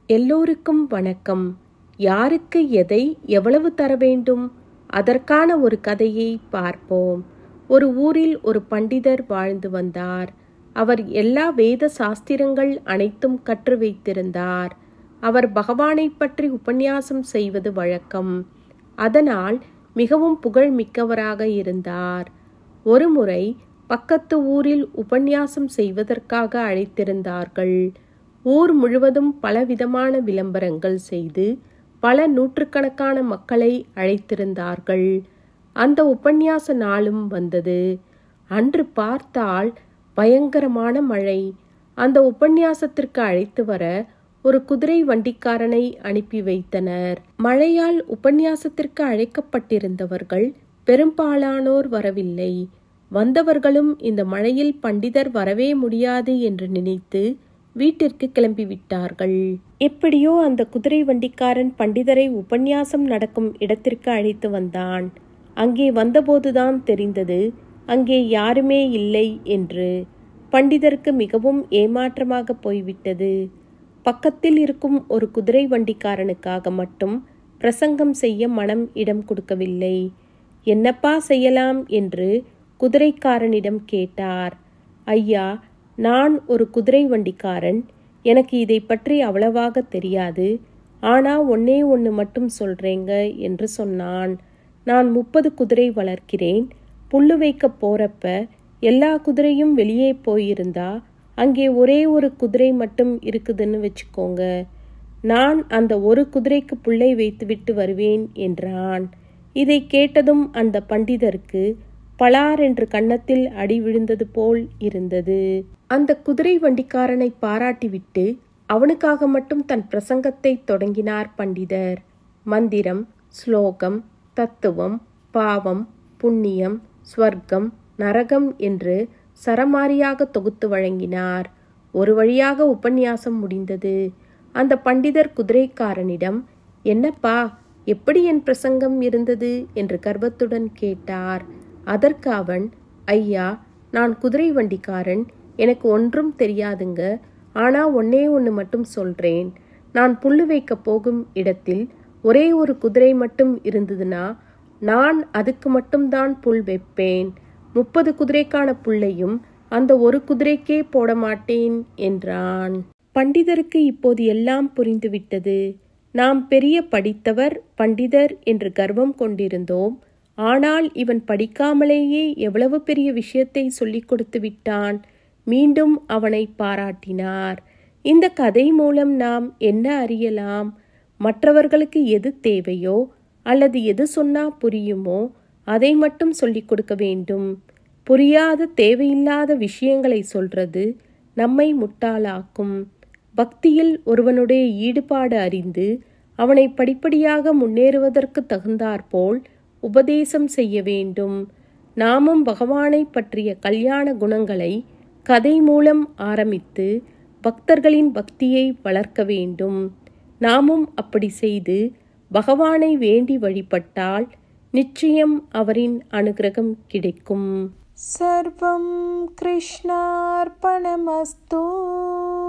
எல்லோருக்கும் வணக்கம் யாருக்கு எதை எவ்வளவு தர வேண்டும் அதற்கான ஒரு கதையை பார்ப்போம் ஒரு ஊரில் ஒரு பண்டிதர் வாழ்ந்து வந்தார் அவர் எல்லா வேத சாஸ்திரங்கள் அனைத்தும் கற்று வைத்திருந்தார் அவர் பகவானை பற்றி உபன்யாசம் செய்வது வழக்கம் அதனால் மிகவும் புகழ் மிக்கவராக இருந்தார் ஒருமுறை பக்கத்து ஊரில் உபன்யாசம் செய்வதற்காக அழைத்திருந்தார்கள் ஊர் முழுவதும் பலவிதமான விளம்பரங்கள் செய்து பல நூற்றுக்கணக்கான மக்களை அழைத்திருந்தார்கள் அந்த உபன்யாச நாளும் வந்தது அன்று பார்த்தால் பயங்கரமான மழை அந்த உபன்யாசத்திற்கு அழைத்து வர ஒரு குதிரை வண்டிக்காரனை அனுப்பி வைத்தனர் மழையால் உபன்யாசத்திற்கு அழைக்கப்பட்டிருந்தவர்கள் பெரும்பாலானோர் வரவில்லை வந்தவர்களும் இந்த மழையில் பண்டிதர் வரவே முடியாது என்று நினைத்து வீட்டிற்கு கிளம்பிவிட்டார்கள் எப்படியோ அந்த குதிரை வண்டிக்காரன் பண்டிதரை உபன்யாசம் நடக்கும் இடத்திற்கு அழைத்து வந்தான் அங்கே வந்தபோதுதான் தெரிந்தது அங்கே யாருமே இல்லை என்று பண்டிதருக்கு மிகவும் ஏமாற்றமாக போய்விட்டது பக்கத்தில் இருக்கும் ஒரு குதிரை வண்டிக்காரனுக்காக மட்டும் பிரசங்கம் செய்ய மனம் இடம் கொடுக்கவில்லை என்னப்பா செய்யலாம் என்று குதிரைக்காரனிடம் கேட்டார் ஐயா நான் ஒரு குதிரை வண்டிக்காரன் எனக்கு இதை பற்றி அவ்வளவாக தெரியாது ஆனா ஒன்னே ஒன்று மட்டும் சொல்றேங்க என்று சொன்னான் நான் முப்பது குதிரை வளர்க்கிறேன் புல்லு வைக்க போறப்ப எல்லா குதிரையும் வெளியே போயிருந்தா அங்கே ஒரே ஒரு குதிரை மட்டும் இருக்குதுன்னு வச்சுக்கோங்க நான் அந்த ஒரு குதிரைக்கு புல்லை வைத்துவிட்டு வருவேன் என்றான் இதை கேட்டதும் அந்த பண்டிதருக்கு பலார் என்று கன்னத்தில் அடி விழுந்தது போல் இருந்தது அந்த குதிரை வண்டிக்காரனை பாராட்டிவிட்டு அவனுக்காக மட்டும் தன் பிரசங்கத்தை தொடங்கினார் பண்டிதர் மந்திரம் ஸ்லோகம் தத்துவம் பாவம் புண்ணியம் ஸ்வர்க்கம் நரகம் என்று சரமாரியாக தொகுத்து வழங்கினார் ஒரு வழியாக உபன்யாசம் முடிந்தது அந்த பண்டிதர் குதிரைக்காரனிடம் என்னப்பா எப்படி என் பிரசங்கம் இருந்தது என்று கர்வத்துடன் கேட்டார் அதற்கு அவன் ஐயா நான் குதிரை வண்டிக்காரன் எனக்கு ஒன்றும் தெரியாதுங்க ஆனா ஒன்னே ஒன்று மட்டும் சொல்றேன் நான் புல்லு வைக்க போகும் இடத்தில் ஒரே ஒரு குதிரை மட்டும் இருந்ததுன்னா நான் அதுக்கு மட்டும்தான் புல் வைப்பேன் முப்பது குதிரைக்கான புல்லையும் அந்த ஒரு குதிரைக்கே போட மாட்டேன் என்றான் பண்டிதருக்கு இப்போது எல்லாம் புரிந்துவிட்டது நாம் பெரிய படித்தவர் பண்டிதர் என்று கர்வம் கொண்டிருந்தோம் ஆனால் இவன் படிக்காமலேயே எவ்வளவு பெரிய விஷயத்தை சொல்லிக் கொடுத்து விட்டான் மீண்டும் அவனை பாராட்டினார் இந்த கதை மூலம் நாம் என்ன அறியலாம் மற்றவர்களுக்கு எது தேவையோ அல்லது எது சொன்னா புரியுமோ அதை மட்டும் சொல்லிக் கொடுக்க வேண்டும் புரியாத தேவையில்லாத விஷயங்களை சொல்றது நம்மை முட்டாளாக்கும் பக்தியில் ஒருவனுடைய ஈடுபாடு அறிந்து அவனை படிப்படியாக முன்னேறுவதற்கு தகுந்தாற்போல் உபதேசம் செய்ய வேண்டும் நாமும் பகவானை பற்றிய கல்யாண குணங்களை கதை மூலம் ஆரம்பித்து பக்தர்களின் பக்தியை வளர்க்க வேண்டும் நாமும் அப்படி செய்து பகவானை வேண்டி வழிபட்டால் நிச்சயம் அவரின் அனுகிரகம் கிடைக்கும் सर्वं कृष्णार्पणमस्तु